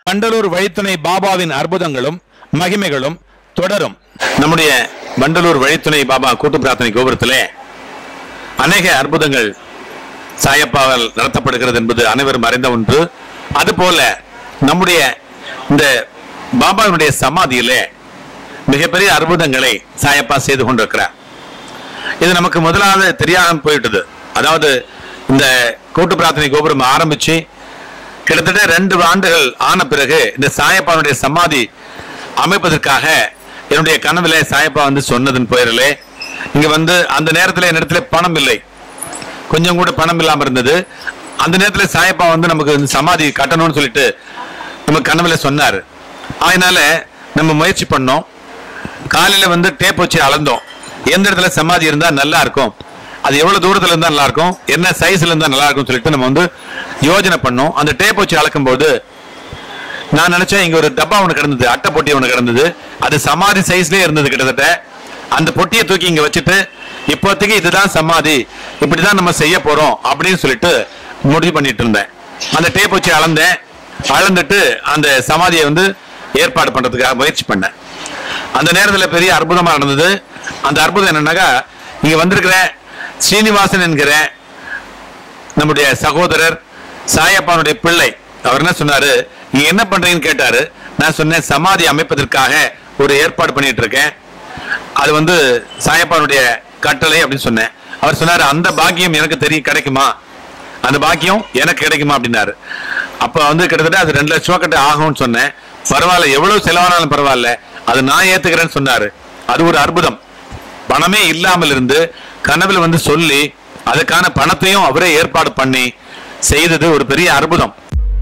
வண்டலூர் வழித்துணை பாபாவின் அற்புதங்களும் மகிமைகளும் தொடரும் நம்முடைய வண்டலூர் வழித்துணை பாபா கூட்டு பிரார்த்தனை கோபுரத்திலே அநேக அற்புதங்கள் சாயப்பாவால் நடத்தப்படுகிறது என்பது அனைவரும் அறிந்த ஒன்று அதுபோல நம்முடைய இந்த பாபாவினுடைய சமாதியிலே மிகப்பெரிய அற்புதங்களை சாயப்பா செய்து கொண்டிருக்கிறார் இது நமக்கு முதலாவது தெரியாமல் போயிட்டது அதாவது இந்த கூட்டு பிரார்த்தனை கோபுரம் ஆரம்பிச்சு கிட்டத்தட்ட ரெண்டு ஆண்டுகள் ஆன பிறகு இந்த சாயப்பாவுடைய சமாதி அமைப்பதற்காக என்னுடைய கனவுல சாயப்பா வந்து சொன்னதன் பெயரிலே இங்க வந்து அந்த நேரத்தில் என்னிடத்துல பணம் இல்லை கொஞ்சம் கூட பணம் இல்லாம இருந்தது அந்த நேரத்துல சாயப்பா வந்து நமக்கு இந்த சமாதி கட்டணும்னு சொல்லிட்டு நம்ம கனவுல சொன்னாரு அதனால நம்ம முயற்சி பண்ணோம் காலையில வந்து டேப் வச்சு அளந்தோம் எந்த இடத்துல சமாதி இருந்தா நல்லா இருக்கும் அது எவ்வளவு தூரத்துல இருந்தா நல்லா இருக்கும் என்ன சைஸ்ல இருந்தா நல்லா இருக்கும் சொல்லிட்டு நம்ம வந்து யோஜனை பண்ணோம் அந்த டேப் வச்சு அளக்கும் போது நான் நினைச்சேன் இங்க ஒரு டப்பா ஒன்று கிடந்தது அட்டை பொட்டி ஒன்று கிடந்தது அது சமாதி சைஸ்லயே இருந்தது கிட்டத்தட்ட அந்த பொட்டியை தூக்கி இங்க வச்சுட்டு இப்போதைக்கு இதுதான் சமாதி இப்படிதான் நம்ம செய்ய போறோம் அப்படின்னு சொல்லிட்டு முடிவு பண்ணிட்டு இருந்தேன் அந்த டேப் வச்சு அளந்தேன் அளந்துட்டு அந்த சமாதியை வந்து ஏற்பாடு பண்றதுக்காக முயற்சி பண்ணேன் அந்த நேரத்துல பெரிய அற்புதமா நடந்தது அந்த அற்புதம் என்னன்னாக்கா இங்க வந்திருக்கிற ஸ்ரீனிவாசன் என்கிற நம்முடைய சகோதரர் சாயப்பானுடைய பிள்ளை அவர் என்ன சொன்னாரு நீ என்ன பண்றீங்கன்னு கேட்டாரு நான் சொன்னேன் சமாதி அமைப்பதற்காக ஒரு ஏற்பாடு பண்ணிட்டு இருக்கேன் அது வந்து சாயப்பானுடைய கட்டளை அப்படின்னு சொன்னேன் அவர் சொன்னாரு அந்த பாக்கியம் எனக்கு தெரியும் கிடைக்குமா அந்த பாக்கியம் எனக்கு கிடைக்குமா அப்படின்னாரு அப்ப வந்து கிட்டத்தட்ட அது ரெண்டு லட்சம் ரூபா கிட்ட ஆகும்னு சொன்னேன் பரவாயில்ல எவ்வளவு செலவானாலும் பரவாயில்ல அது நான் ஏத்துக்கிறேன்னு சொன்னாரு அது ஒரு அற்புதம் பணமே இல்லாமல் இருந்து கனவுல வந்து சொல்லி அதுக்கான பணத்தையும் அவரே ஏற்பாடு பண்ணி செய்தது ஒரு பெரிய அற்புதம்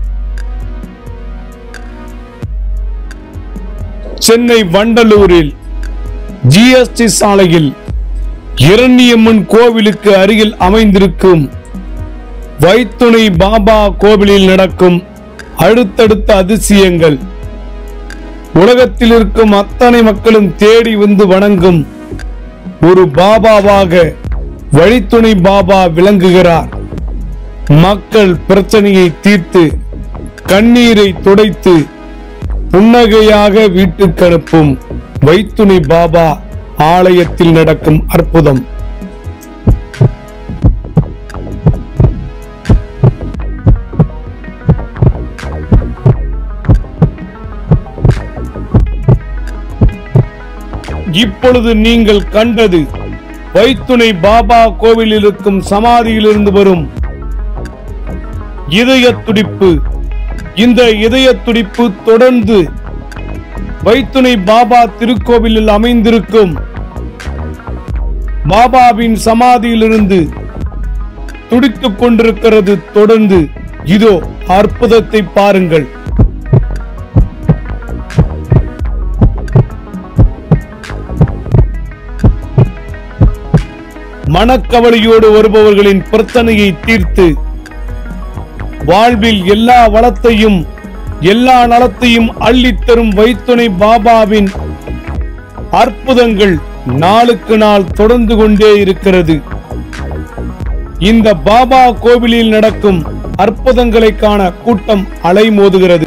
சென்னை வண்டலூரில் ஜிஎஸ்டி சாலையில் இரணியம்மன் கோவிலுக்கு அருகில் அமைந்திருக்கும் வைத்துணை பாபா கோவிலில் நடக்கும் அடுத்தடுத்த அதிசயங்கள் உலகத்தில் இருக்கும் அத்தனை மக்களும் தேடி வந்து வணங்கும் ஒரு பாபாவாக வழித்துணை பாபா விளங்குகிறார் மக்கள் பிரச்சனையை தீர்த்து கண்ணீரை துடைத்து புன்னகையாக வீட்டுக்கு அனுப்பும் வைத்துணை பாபா ஆலயத்தில் நடக்கும் அற்புதம் இப்பொழுது நீங்கள் கண்டது வைத்துணை பாபா கோவிலில் இருக்கும் சமாதியிலிருந்து வரும் இதய துடிப்பு இந்த இதய துடிப்பு தொடர்ந்து வைத்துணை பாபா திருக்கோவிலில் அமைந்திருக்கும் பாபாவின் சமாதியிலிருந்து துடித்துக் கொண்டிருக்கிறது தொடர்ந்து இதோ அற்புதத்தை பாருங்கள் மனக்கவலையோடு வருபவர்களின் பிரச்சனையை தீர்த்து வாழ்வில் எல்லா வளத்தையும் எல்லா நலத்தையும் அள்ளித்தரும் வைத்துணை பாபாவின் அற்புதங்கள் நாளுக்கு நாள் தொடர்ந்து கொண்டே இருக்கிறது இந்த பாபா கோவிலில் நடக்கும் அற்புதங்களை காண கூட்டம் அலைமோதுகிறது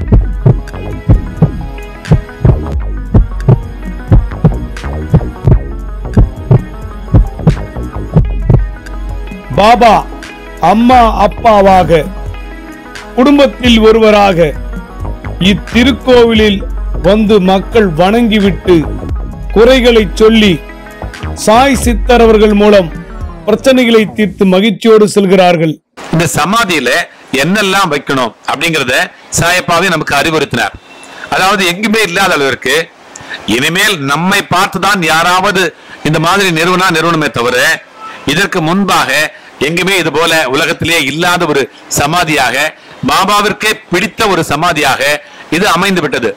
பாபா அம்மா அப்பாவாக குடும்பத்தில் ஒருவராக இத்திருக்கோவிலில் வந்து மக்கள் வணங்கிவிட்டு குறைகளை சொல்லி சாய் சித்தர் அவர்கள் மூலம் பிரச்சனைகளை தீர்த்து மகிழ்ச்சியோடு செல்கிறார்கள் இந்த சமாதியில என்னெல்லாம் வைக்கணும் அப்படிங்கறத சாயப்பாவே நமக்கு அறிவுறுத்தினார் அதாவது எங்குமே இல்லாத அளவிற்கு இனிமேல் நம்மை பார்த்துதான் யாராவது இந்த மாதிரி நிறுவனா நிறுவனமே தவிர இதற்கு முன்பாக எங்குமே இது போல உலகத்திலேயே இல்லாத ஒரு சமாதியாக பாபாவிற்கே பிடித்த ஒரு சமாதியாக இது அமைந்து விட்டது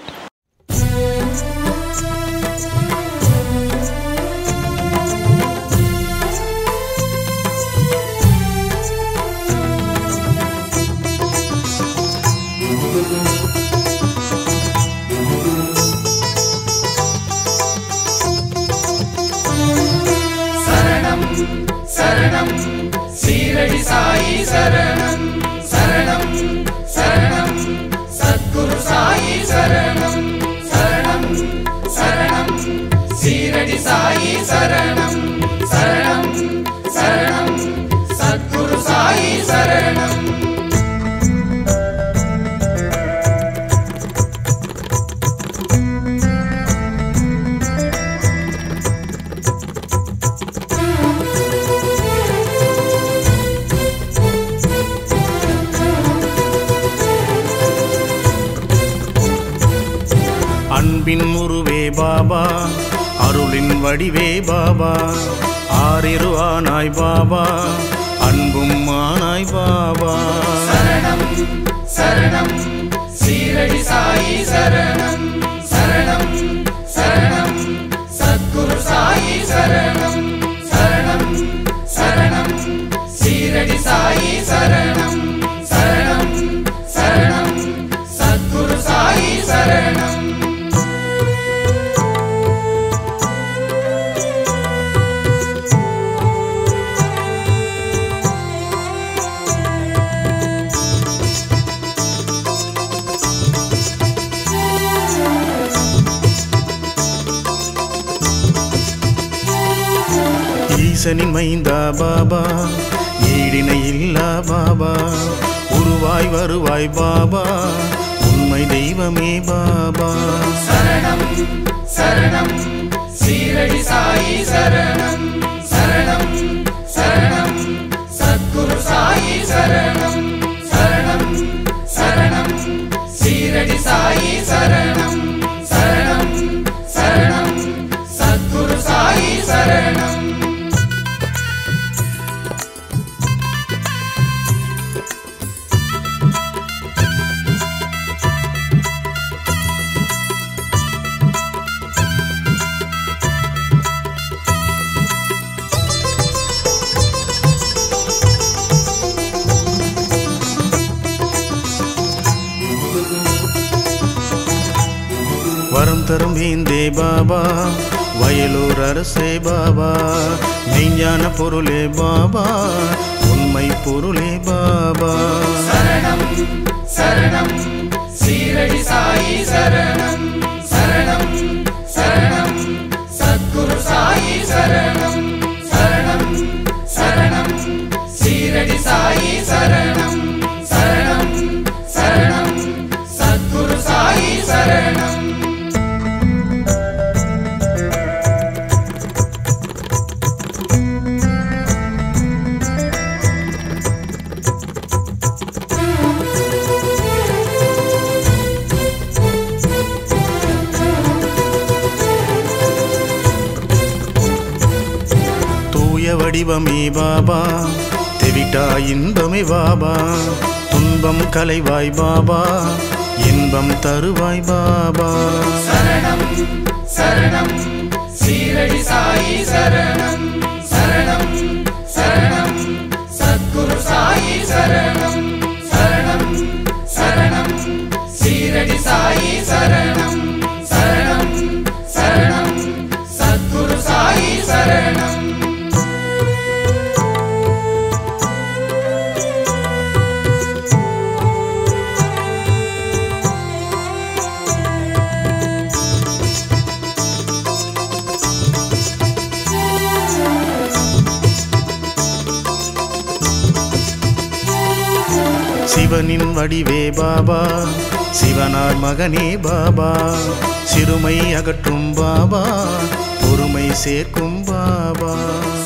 சரணம் சரணம் சீரடி சாயி சரணம் சரணம் சரணம் சத்குரு சத்குரு சாயி சரணம் சரணம் சரணம் சீரடி சாயி சரணம் சரணம் சரணம் சத்குரு சாயி சரணம் அன்பின் உருவே பாபா அருளின் வடிவே பாபா ஆறிரு ஆனாய் பாபா அன்பும் ஆனாய் பாபா சரணம் சரணம் சீரடி சாயி சரணம் சரணம் சரணம் சத்குரு சாயி சரணம் சரணம் சரணம் சீரடி சாயி சரணம் சரணம் சரணம் சத்குரு சாயி சரணம் ஈசனின் மைந்தா பாபா ஈடினை இல்லா பாபா உருவாய் வருவாய் பாபா உண்மை தெய்வமே பாபா சரணம் சரணம் சீரடி சாயி சரணம் சரணம் சரணம் சத்குரு சாயி சரணம் சரணம் சரணம் சீரடி சாயி சரணம் சரணம் சரணம் சத்குரு சாயி சரணம் வரம் தரும் வேந்தே பாபா வயலூர் அரசே பாபா மெய்ஞான பொருளே பாபா உண்மை பொருளே பாபா சரணம் சரணம் சீரடி சாயி சரணம் சரணம் சரணம் சத்குரு சாயி சரணம் சரணம் சரணம் சீரடி சாயி சரணம் சரணம் சரணம் சத்குரு சாயி சரணம் தூய வடிவமே பாபா தெவிட்டா இன்பமே பாபா துன்பம் கலைவாய் பாபா இன்பம் தருவாய் பாபா சரணம் சரணம் சீரடி சாயி சரணம் சரணம் சரணம் சத்குரு சாயி சரணம் சரணம் சரணம் சீரடி சாயி சரணம் சரணம் சரணம் சத்குரு சாயி சரணம் சிவனின் வடிவே பாபா சிவனார் மகனே பாபா சிறுமை அகற்றும் பாபா பொறுமை சேர்க்கும் பாபா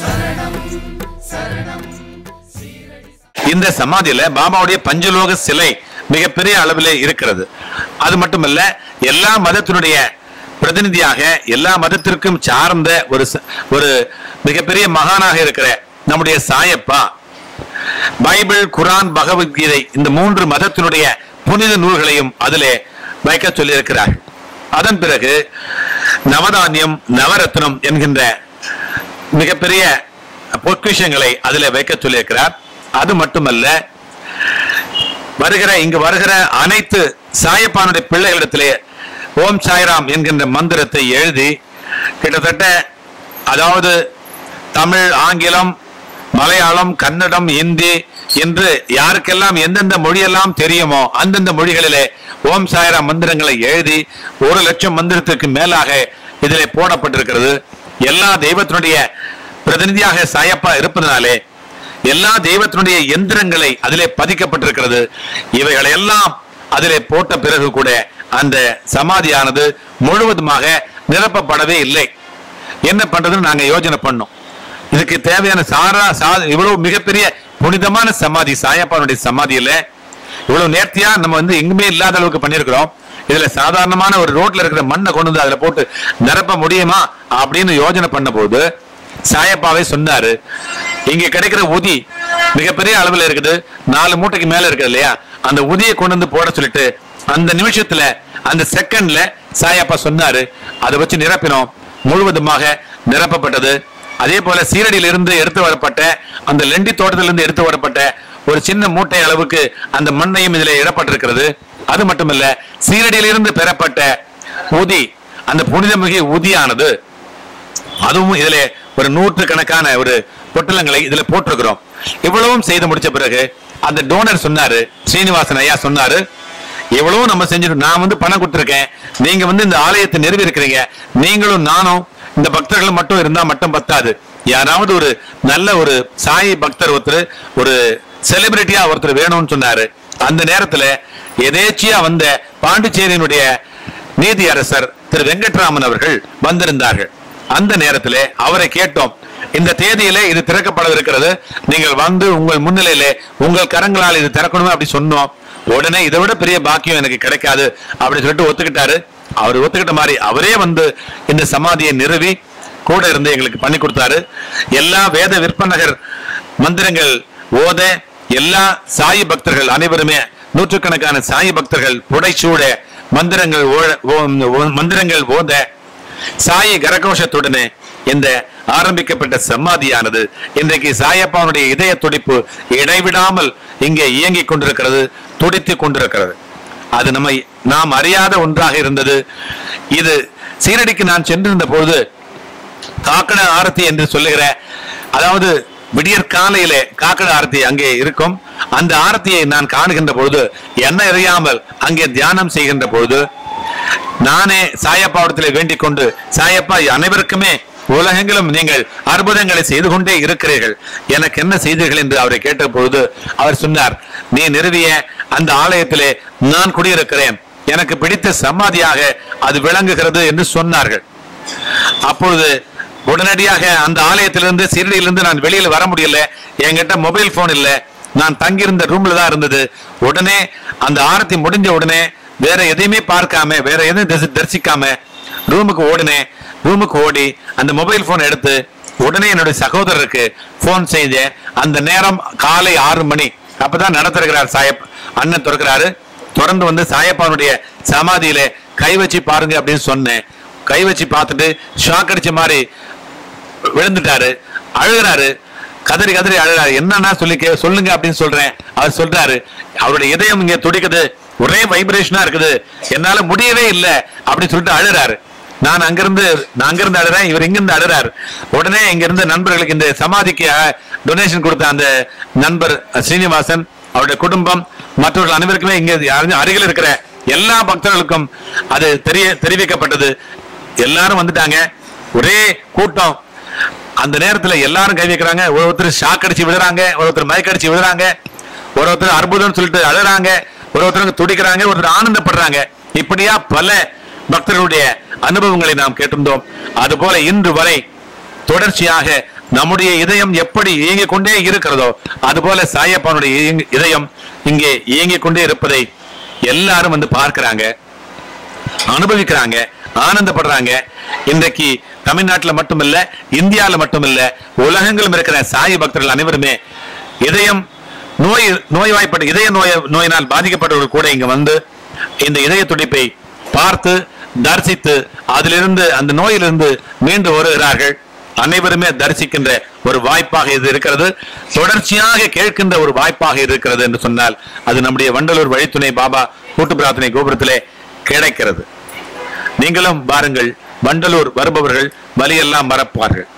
இந்த சமாதியில பாபாவுடைய பஞ்சலோக சிலை மிகப்பெரிய அளவிலே இருக்கிறது அது மட்டுமல்ல எல்லா மதத்தினுடைய பிரதிநிதியாக எல்லா மதத்திற்கும் சார்ந்த ஒரு ச- ஒரு மிகப்பெரிய மகானாக இருக்கிற நம்முடைய சாயப்பா பைபிள் குரான் பகவத்கீதை இந்த மூன்று மதத்தினுடைய புனித நூல்களையும் அதிலே வைக்க சொல்லியிருக்கிறார் அதன் பிறகு நவதானியம் நவரத்னம் என்கின்ற மிகப்பெரிய பொக்கிஷங்களை அதிலே வைக்க சொல்லியிருக்கிறார் அது மட்டுமல்ல வருகிற இங்கு வருகிற அனைத்து சாயப்பானுடைய பிள்ளைகளிடத்திலே ஓம் சாய்ராம் என்கின்ற மந்திரத்தை எழுதி கிட்டத்தட்ட அதாவது தமிழ் ஆங்கிலம் மலையாளம் கன்னடம் இந்தி என்று யாருக்கெல்லாம் எந்தெந்த மொழியெல்லாம் தெரியுமோ அந்தந்த மொழிகளிலே ஓம் சாய்ராம் மந்திரங்களை எழுதி ஒரு லட்சம் மந்திரத்திற்கு மேலாக இதிலே போடப்பட்டிருக்கிறது எல்லா தெய்வத்தினுடைய பிரதிநிதியாக சாயப்பா இருப்பதனாலே எல்லா தெய்வத்தினுடைய எந்திரங்களை அதிலே பதிக்கப்பட்டிருக்கிறது இவைகளை எல்லாம் அதிலே போட்ட பிறகு கூட அந்த சமாதியானது முழுவதுமாக நிரப்பப்படவே இல்லை என்ன பண்றதுன்னு நாங்க யோசனை பண்ணோம் இதுக்கு தேவையான சாரா சா இவ்வளவு மிகப்பெரிய புனிதமான சமாதி சாயப்பானுடைய சமாதியில இவ்வளவு நேர்த்தியா நம்ம வந்து எங்குமே இல்லாத அளவுக்கு பண்ணியிருக்கிறோம் இதுல சாதாரணமான ஒரு ரோட்ல இருக்கிற மண்ணை கொண்டு வந்து அதுல போட்டு நிரப்ப முடியுமா அப்படின்னு யோசனை பண்ண போது சாயப்பாவே சொன்னாரு இங்க கிடைக்கிற உதி மிகப்பெரிய அளவுல இருக்குது நாலு மூட்டைக்கு மேல இருக்குது இல்லையா அந்த உதியை கொண்டு வந்து போட சொல்லிட்டு அந்த நிமிஷத்துல அந்த செகண்ட்ல சாயப்பா சொன்னாரு அதை வச்சு நிரப்பினோம் முழுவதுமாக நிரப்பப்பட்டது அதே போல சீரடியிலிருந்து எடுத்து வரப்பட்ட அந்த லெண்டி தோட்டத்திலிருந்து எடுத்து வரப்பட்ட ஒரு சின்ன மூட்டை அளவுக்கு அந்த மண்ணையும் இதுல இடப்பட்டிருக்கிறது அது மட்டுமல்ல சீரடியிலிருந்து பெறப்பட்ட உதி அந்த புனிதமிகு உதியானது அதுவும் இதுல ஒரு நூற்று கணக்கான ஒரு பொட்டலங்களை இதுல போட்டிருக்கிறோம் இவ்வளவும் செய்து முடிச்ச பிறகு அந்த டோனர் சொன்னாரு ஸ்ரீனிவாசன் ஐயா சொன்னாரு இவ்வளவும் நம்ம செஞ்சிருக்கோம் நான் வந்து பணம் கொடுத்துருக்கேன் நீங்க வந்து இந்த ஆலயத்தை நிறுவி இருக்கிறீங்க நீங்களும் நானும் இந்த பக்தர்கள் மட்டும் இருந்தா மட்டும் பத்தாது யாராவது ஒரு நல்ல ஒரு சாய் பக்தர் ஒருத்தர் ஒரு செலிபிரிட்டியா ஒருத்தர் வேணும்னு சொன்னாரு அந்த நேரத்துல எதேச்சியா வந்த பாண்டிச்சேரியினுடைய நீதியரசர் திரு வெங்கட்ராமன் அவர்கள் வந்திருந்தார்கள் அந்த நேரத்திலே அவரை கேட்டோம் இந்த தேதியிலே இது திறக்கப்படவிருக்கிறது நீங்கள் வந்து உங்கள் முன்னிலையிலே உங்கள் கரங்களால் இது திறக்கணும் அப்படி சொன்னோம் உடனே இதை விட பெரிய பாக்கியம் எனக்கு கிடைக்காது அப்படி சொல்லிட்டு ஒத்துக்கிட்டாரு அவர் ஒத்துக்கிட்ட மாதிரி அவரே வந்து இந்த சமாதியை நிறுவி கூட இருந்து எங்களுக்கு பண்ணி கொடுத்தாரு எல்லா வேத விற்பனகர் மந்திரங்கள் ஓத எல்லா சாயி பக்தர்கள் அனைவருமே நூற்றுக்கணக்கான சாயி பக்தர்கள் புடைசூட மந்திரங்கள் ஓ- ஓ- ஓ- மந்திரங்கள் ஓத சாயி கரகோஷத்துடனே இந்த ஆரம்பிக்கப்பட்ட சமாதியானது இன்றைக்கு சாயப்பாவுடைய இதய துடிப்பு இடைவிடாமல் இங்கே இயங்கிக் கொண்டிருக்கிறது துடித்துக் கொண்டிருக்கிறது அது நம்மை நாம் அறியாத ஒன்றாக இருந்தது இது சீரடிக்கு நான் சென்றிருந்த பொழுது காக்கட ஆரத்தி என்று சொல்லுகிற அதாவது விடியற் காலையிலே காக்கட ஆரத்தி அங்கே இருக்கும் அந்த ஆரத்தியை நான் காணுகின்ற பொழுது என்ன அறியாமல் அங்கே தியானம் செய்கின்ற பொழுது நானே சாயப்பாவிடத்திலே வேண்டிக் கொண்டு சாயப்பா அனைவருக்குமே உலகெங்கிலும் நீங்கள் அற்புதங்களை செய்து கொண்டே இருக்கிறீர்கள் எனக்கு என்ன செய்தீர்கள் என்று அவரை கேட்ட பொழுது அவர் சொன்னார் நீ நிறுவிய அந்த ஆலயத்திலே நான் குடியிருக்கிறேன் எனக்கு பிடித்த சமாதியாக அது விளங்குகிறது என்று சொன்னார்கள் அப்பொழுது உடனடியாக அந்த ஆலயத்திலிருந்து சிறுடியிலிருந்து நான் வெளியில வர முடியல என்கிட்ட மொபைல் போன் இல்ல நான் தங்கியிருந்த ரூம்ல தான் இருந்தது உடனே அந்த ஆரத்தி முடிஞ்ச உடனே வேற எதையுமே பார்க்காம வேற எதையும் தரிசி- தரிசிக்காம ரூமுக்கு ஓடினேன் ரூமுக்கு ஓடி அந்த மொபைல் போன் எடுத்து உடனே என்னுடைய சகோதரருக்கு போன் செய்தேன் அந்த நேரம் காலை ஆறு மணி அப்பதான் நடத்திருக்கிறார் சாயப் அண்ணன் திறக்கிறாரு தொடர்ந்து வந்து சாயப்பானுடைய சமாதியில கை வச்சு பாருங்க அப்படின்னு சொன்னேன் கை வச்சு பார்த்துட்டு ஷாக் அடிச்ச மாதிரி விழுந்துட்டாரு அழுகிறாரு கதறி கதறி அழுகிறாரு என்னன்னா சொல்லி கே- சொல்லுங்க அப்படின்னு சொல்றேன் அவர் சொல்றாரு அவருடைய இதயம் இங்க துடிக்குது ஒரே வைப்ரேஷனா இருக்குது என்னால முடியவே இல்லை அப்படின்னு சொல்லிட்டு அழுறாரு நான் அங்கிருந்து நான் அங்கிருந்து அழுறேன் இவர் இங்கிருந்து அழுறாரு உடனே இங்க இருந்த நண்பர்களுக்கு இந்த சமாதிக்கு டொனேஷன் கொடுத்த அந்த நண்பர் அஹ், ஸ்ரீனிவாசன் அவருடைய குடும்பம் மற்றவர்கள் அனைவருக்குமே இங்க அருகில் அருகில் இருக்கிற எல்லா பக்தர்களுக்கும் அது தெரிய தெரிவிக்கப்பட்டது எல்லாரும் வந்துட்டாங்க ஒரே கூட்டம் அந்த நேரத்துல எல்லாரும் கை வைக்கிறாங்க ஒருத்தர் ஷாக் அடிச்சு விழுறாங்க ஒருத்தர் மயக்க அடிச்சு விழுறாங்க ஒருத்தர் அற்புதம்னு சொல்லிட்டு அழுறாங்க ஒருத்தர் துடிக்கிறாங்க ஒருத்தர் ஆனந்தப்படுறாங்க இப்படியா பல பக்தர்களுடைய அனுபவங்களை நாம் கேட்டிருந்தோம் அதுபோல இன்று வரை தொடர்ச்சியாக நம்முடைய இதயம் எப்படி இயங்கிக் கொண்டே இருக்கிறதோ அதுபோல சாயப்பானுடைய இயங்கு- இதயம் இங்கே இயங்கிக் கொண்டே இருப்பதை எல்லாரும் வந்து பார்க்கிறாங்க அனுபவிக்கிறாங்க ஆனந்தப்படுறாங்க இன்றைக்கு தமிழ்நாட்டுல மட்டுமில்ல இந்தியால மட்டுமில்ல உலகங்களும் இருக்கிற சாய் பக்தர்கள் அனைவருமே இதயம் நோய் நோய்வாய்ப்பட்ட இதய நோய் நோயினால் பாதிக்கப்பட்டவர்கள் கூட இங்க வந்து இந்த இதய துடிப்பை பார்த்து தரிசித்து அதிலிருந்து அந்த நோயிலிருந்து மீண்டு வருகிறார்கள் அனைவருமே தரிசிக்கின்ற ஒரு வாய்ப்பாக இது இருக்கிறது தொடர்ச்சியாக கேட்கின்ற ஒரு வாய்ப்பாக இருக்கிறது என்று சொன்னால் அது நம்முடைய வண்டலூர் வழித்துணை பாபா கூட்டு பிரார்த்தனை கோபுரத்திலே கிடைக்கிறது நீங்களும் பாருங்கள் வண்டலூர் வருபவர்கள் வலியெல்லாம் மறப்பார்கள்